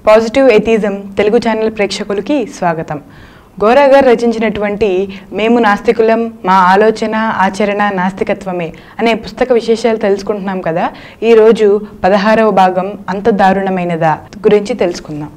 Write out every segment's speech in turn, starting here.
positive atheism Telugu channel ప్రేక్షకులకి స్వాగతం గోరా గారు రచించినటువంటి మేము నాస్తికులం మా ఆలోచన ఆచరణ నాస్తికత్వమే అనే పుస్తక విశేషాలు తెలుసుకుంటున్నాం కదా ఈరోజు పదహారవ భాగం అంత దారుణమైనదా గురించి తెలుసుకుందాం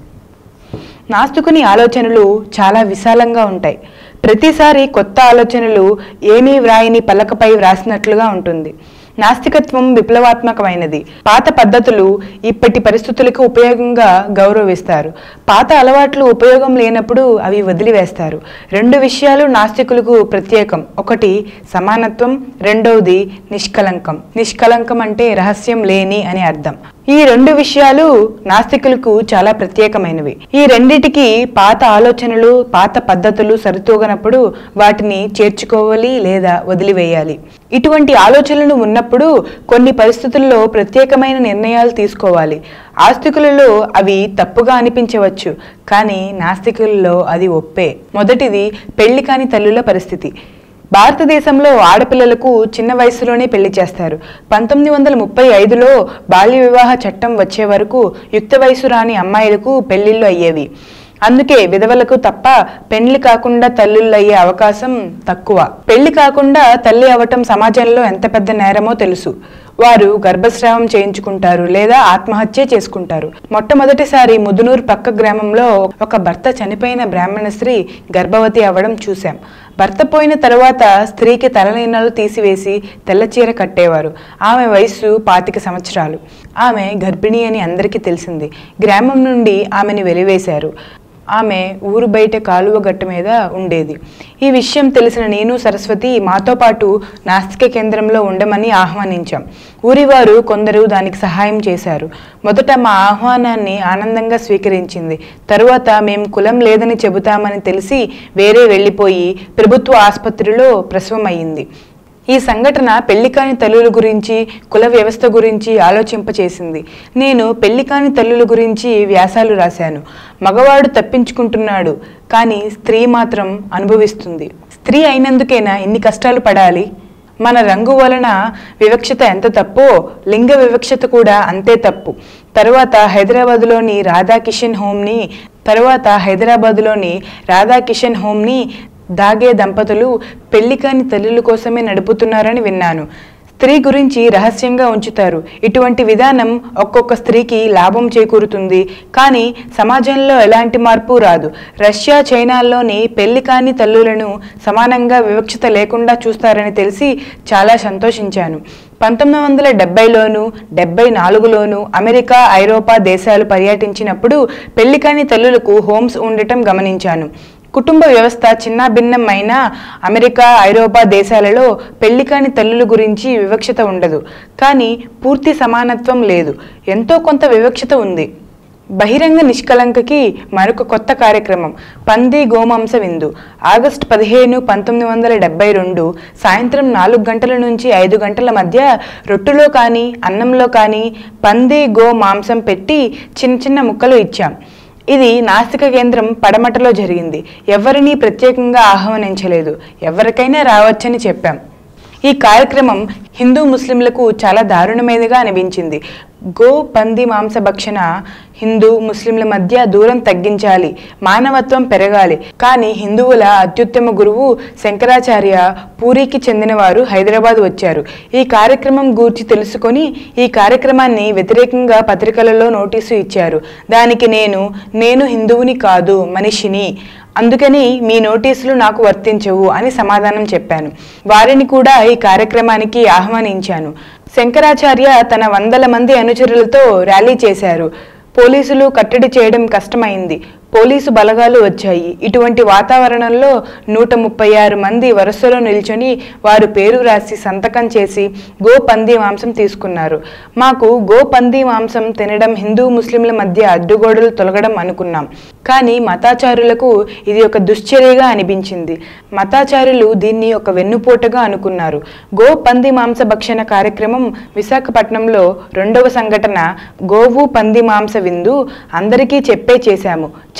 నాస్తికుని ఆలోచనలు చాలా విశాలంగా ఉంటాయి ప్రతిసారి కొత్త ఆలోచనలు ఏమీ వ్రాయని పలకపై వ్రాసినట్లుగా ఉంటుంది నాస్తికత్వం విప్లవాత్మకమైనది పాత పద్ధతులు ఇప్పటి పరిస్థితులకు ఉపయోగంగా గౌరవిస్తారు పాత అలవాట్లు ఉపయోగం లేనప్పుడు అవి వదిలివేస్తారు రెండు విషయాలు నాస్తికులకు ప్రత్యేకం ఒకటి సమానత్వం రెండవది నిష్కలంకం నిష్కలంకం అంటే రహస్యం లేని అని అర్థం ఈ రెండు విషయాలు నాస్తికులకు చాలా ప్రత్యేకమైనవి ఈ రెండిటికి పాత ఆలోచనలు పాత పద్ధతులు సరితూగనప్పుడు వాటిని చేర్చుకోవాలి లేదా వదిలివేయాలి ఇటువంటి ఆలోచనలు ఉన్నప్పుడు కొన్ని పరిస్థితుల్లో ప్రత్యేకమైన నిర్ణయాలు తీసుకోవాలి ఆస్తికులలో అవి తప్పుగా అనిపించవచ్చు కానీ నాస్తికులలో అది ఒప్పే మొదటిది పెళ్లి కాని తల్లుల పరిస్థితి భారతదేశంలో ఆడపిల్లలకు చిన్న వయసులోనే పెళ్లి చేస్తారు పంతొమ్మిది వందల ముప్పై ఐదులో బాల్య వివాహ చట్టం వచ్చే వరకు యుక్త వయసు రాని అమ్మాయిలకు పెళ్లిళ్ళు అయ్యేవి అందుకే విధవలకు తప్ప పెళ్లి కాకుండా తల్లుళ్ళు అయ్యే అవకాశం తక్కువ పెళ్లి కాకుండా తల్లి అవటం సమాజంలో ఎంత పెద్ద నేరమో తెలుసు వారు గర్భస్రావం చేయించుకుంటారు లేదా ఆత్మహత్య చేసుకుంటారు మొట్టమొదటిసారి ముదునూరు పక్క గ్రామంలో ఒక భర్త చనిపోయిన బ్రాహ్మణ స్త్రీ గర్భవతి అవ్వడం చూశాం భర్త పోయిన తరువాత స్త్రీకి తలనీనాలు తీసివేసి తెల్ల చీర కట్టేవారు ఆమె వయస్సు పాతిక సంవత్సరాలు ఆమె గర్భిణి అని అందరికీ తెలిసింది గ్రామం నుండి ఆమెను వెలివేశారు ఆమె ఊరు బయట కాలువ గట్ట మీద ఉండేది ఈ విషయం తెలిసిన నేను సరస్వతి మాతో పాటు నాస్తిక కేంద్రంలో ఉండమని ఆహ్వానించాం ఊరివారు కొందరు దానికి సహాయం చేశారు మొదట మా ఆహ్వానాన్ని ఆనందంగా స్వీకరించింది తరువాత మేము కులం లేదని చెబుతామని తెలిసి వేరే వెళ్ళిపోయి ప్రభుత్వ ఆసుపత్రిలో ప్రసవం అయ్యింది ఈ సంఘటన పెళ్లికాని తల్లుల గురించి కుల వ్యవస్థ గురించి ఆలోచింపచేసింది నేను పెళ్లికాని తల్లుల గురించి వ్యాసాలు రాశాను మగవాడు తప్పించుకుంటున్నాడు కానీ స్త్రీ మాత్రం అనుభవిస్తుంది స్త్రీ అయినందుకేనా ఇన్ని కష్టాలు పడాలి మన రంగు వలన వివక్షత ఎంత తప్పో లింగ వివక్షత కూడా అంతే తప్పు తరువాత హైదరాబాద్లోని రాధాకిషన్ హోమ్ని తరువాత హైదరాబాద్లోని రాధాకిషన్ హోమ్ని దాగే దంపతులు పెళ్లి కాని తల్లుల కోసమే నడుపుతున్నారని విన్నాను స్త్రీ గురించి రహస్యంగా ఉంచుతారు ఇటువంటి విధానం ఒక్కొక్క స్త్రీకి లాభం చేకూరుతుంది కానీ సమాజంలో ఎలాంటి మార్పు రాదు రష్యా చైనాల్లోని పెళ్లి కాని తల్లులను సమానంగా వివక్షత లేకుండా చూస్తారని తెలిసి చాలా సంతోషించాను పంతొమ్మిది వందల డెబ్బైలోను డెబ్బై నాలుగులోను అమెరికా ఐరోపా దేశాలు పర్యటించినప్పుడు పెళ్లి కాని తల్లులకు హోమ్స్ ఉండటం గమనించాను కుటుంబ వ్యవస్థ చిన్న భిన్నమైన అమెరికా ఐరోపా దేశాలలో పెళ్లికాని తల్లుల గురించి వివక్షత ఉండదు కానీ పూర్తి సమానత్వం లేదు ఎంతో కొంత వివక్షత ఉంది బహిరంగ నిష్కలంకకి మరొక కొత్త కార్యక్రమం పంది గోమాంస విందు ఆగస్టు పదిహేను పంతొమ్మిది వందల డెబ్బై రెండు సాయంత్రం నాలుగు గంటల నుంచి ఐదు గంటల మధ్య రొట్టులో కానీ అన్నంలో కానీ పంది గో మాంసం పెట్టి చిన్న చిన్న ముక్కలు ఇచ్చాం ఇది నాస్తిక కేంద్రం పడమటలో జరిగింది ఎవరినీ ప్రత్యేకంగా ఆహ్వానించలేదు ఎవరికైనా రావచ్చని చెప్పాం ఈ కార్యక్రమం హిందూ ముస్లింలకు చాలా దారుణమైనదిగా అనిపించింది గో పంది మాంస భక్షణ హిందూ ముస్లింల మధ్య దూరం తగ్గించాలి మానవత్వం పెరగాలి కానీ హిందువుల అత్యుత్తమ గురువు శంకరాచార్య పూరికి చెందినవారు హైదరాబాద్ వచ్చారు ఈ కార్యక్రమం గూర్చి తెలుసుకొని ఈ కార్యక్రమాన్ని వ్యతిరేకంగా పత్రికలలో నోటీసు ఇచ్చారు దానికి నేను నేను హిందువుని కాదు మనిషిని అందుకని మీ నోటీసులు నాకు వర్తించవు అని సమాధానం చెప్పాను వారిని కూడా ఈ కార్యక్రమానికి ఆహ్వానించాను శంకరాచార్య తన వందల మంది అనుచరులతో ర్యాలీ చేశారు పోలీసులు కట్టడి చేయడం కష్టమైంది పోలీసు బలగాలు వచ్చాయి ఇటువంటి వాతావరణంలో నూట ముప్పై ఆరు మంది వరుసలో నిల్చొని వారు పేరు రాసి సంతకం చేసి గో పంది మాంసం తీసుకున్నారు మాకు గో పంది మాంసం తినడం హిందూ ముస్లింల మధ్య అడ్డుగోడలు తొలగడం అనుకున్నాం కానీ మతాచారులకు ఇది ఒక దుశ్చర్యగా అనిపించింది మతాచారులు దీన్ని ఒక వెన్నుపోటుగా అనుకున్నారు గో పంది మాంస భక్షణ కార్యక్రమం విశాఖపట్నంలో రెండవ సంఘటన గోవు పంది మాంస విందు అందరికీ చెప్పే చేశాము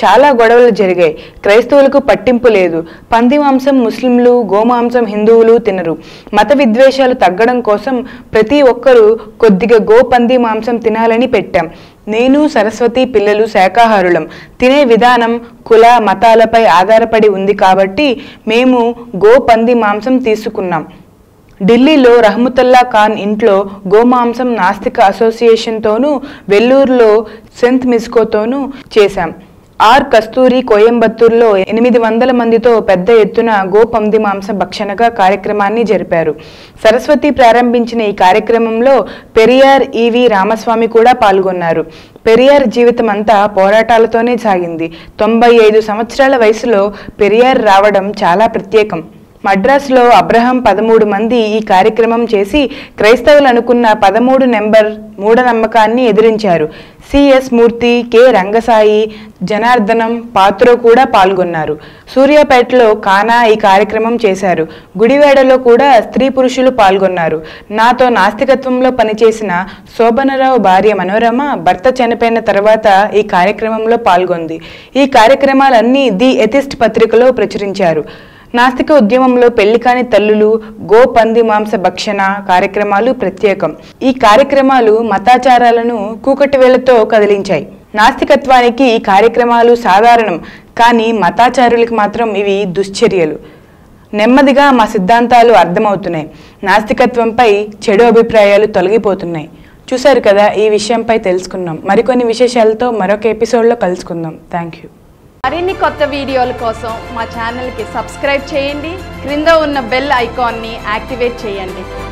చాలా గొడవలు జరిగాయి క్రైస్తవులకు పట్టింపు లేదు పంది మాంసం ముస్లింలు గోమాంసం హిందువులు తినరు మత విద్వేషాలు తగ్గడం కోసం ప్రతి ఒక్కరూ కొద్దిగా గో పంది మాంసం తినాలని పెట్టాం నేను సరస్వతి పిల్లలు శాకాహారులం తినే విధానం కుల మతాలపై ఆధారపడి ఉంది కాబట్టి మేము గో పంది మాంసం తీసుకున్నాం ఢిల్లీలో రహమతుల్లా ఖాన్ ఇంట్లో గోమాంసం నాస్తిక అసోసియేషన్తోనూ వెల్లూరులో సెంత్ మిస్కోతోనూ చేశాం ఆర్ కస్తూరి కోయంబత్తూరులో ఎనిమిది వందల మందితో పెద్ద ఎత్తున గో పంది మాంస భక్షణగా కార్యక్రమాన్ని జరిపారు సరస్వతి ప్రారంభించిన ఈ కార్యక్రమంలో పెరియార్ ఈవి రామస్వామి కూడా పాల్గొన్నారు పెరియార్ జీవితం అంతా పోరాటాలతోనే సాగింది తొంభై ఐదు సంవత్సరాల వయసులో పెరియార్ రావడం చాలా ప్రత్యేకం మద్రాసులో అబ్రహం పదమూడు మంది ఈ కార్యక్రమం చేసి క్రైస్తవులు అనుకున్న పదమూడు నెంబర్ మూఢనమ్మకాన్ని ఎదిరించారు సిఎస్ మూర్తి కె రంగసాయి జనార్దనం పాత్రో కూడా పాల్గొన్నారు సూర్యాపేటలో కానా ఈ కార్యక్రమం చేశారు గుడివాడలో కూడా స్త్రీ పురుషులు పాల్గొన్నారు నాతో నాస్తికత్వంలో పనిచేసిన శోభనరావు భార్య మనోరమ భర్త చనిపోయిన తర్వాత ఈ కార్యక్రమంలో పాల్గొంది ఈ కార్యక్రమాలన్నీ ది ఎథిస్ట్ పత్రికలో ప్రచురించారు నాస్తిక ఉద్యమంలో పెళ్లి కాని తల్లులు గో పంది మాంస భక్షణ కార్యక్రమాలు ప్రత్యేకం ఈ కార్యక్రమాలు మతాచారాలను కూకటి వేలతో కదిలించాయి నాస్తికత్వానికి ఈ కార్యక్రమాలు సాధారణం కానీ మతాచారులకు మాత్రం ఇవి దుశ్చర్యలు నెమ్మదిగా మా సిద్ధాంతాలు అర్థమవుతున్నాయి నాస్తికత్వంపై చెడు అభిప్రాయాలు తొలగిపోతున్నాయి చూశారు కదా ఈ విషయంపై తెలుసుకున్నాం మరికొన్ని విశేషాలతో మరొక ఎపిసోడ్లో కలుసుకుందాం థ్యాంక్ యూ మరిన్ని కొత్త వీడియోల కోసం మా ఛానల్కి సబ్స్క్రైబ్ చేయండి క్రింద ఉన్న బెల్ ఐకాన్ని యాక్టివేట్ చేయండి